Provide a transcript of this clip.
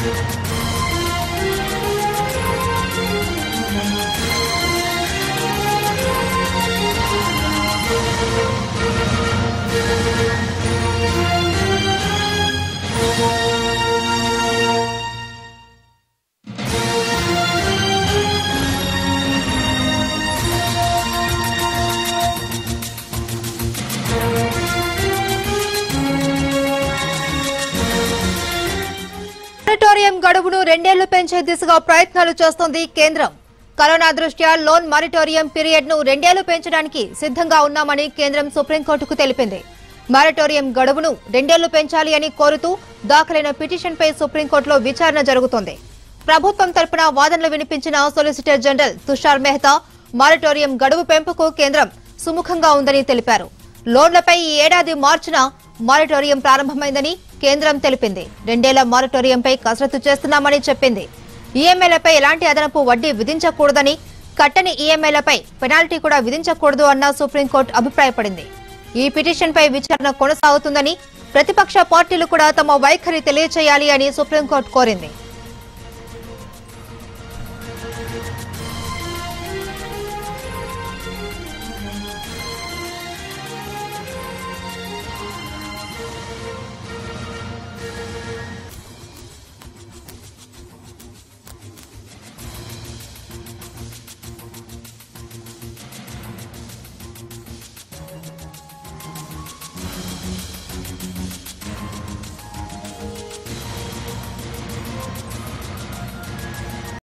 moratorium గడువును రెండేళ్లు పెంచే దిశగా ప్రయత్నాలు చేస్తోంది కేంద్రం కరోనా దృష్ట్యా లోన్ మారిటోరియం పీరియడ్ ను రెండేళ్లు పెంచడానికి సిద్ధంగా ఉన్నామని కేంద్రం సుప్రీంకోర్టుకు తెలిపింది మారిటోరియం గడువును రెండేళ్లు పెంచాలి అని కోరుతూ దాఖలైన పిటిషన్పై సుప్రీంకోర్టులో విచారణ జరుగుతోంది ప్రభుత్వం తరపున వాదనలు వినిపించిన solicitor general Tushar Mehta moratorium గడువు పెంపుకు కేంద్రం సుముఖంగా ఉందని తెలిపారు లోన్లపై ఈ ఏడాది మార్చిన మారిటోరియం ప్రారంభమైందని కేంద్రం తెలిపింది రెండేళ్ల మారిటోరియంపై కసరత్తు చేస్తున్నామని చెప్పింది ఈఎంఐలపై ఎలాంటి అదనపు వడ్డీ విధించకూడదని కట్టని ఈఎంఐలపై పెనాల్టీ కూడా విధించకూడదు అన్న సుప్రీంకోర్టు అభిప్రాయపడింది ఈ పిటిషన్పై విచారణ కొనసాగుతుందని ప్రతిపక్ష పార్టీలు కూడా తమ వైఖరి తెలియచేయాలి అని సుప్రీంకోర్టు కోరింది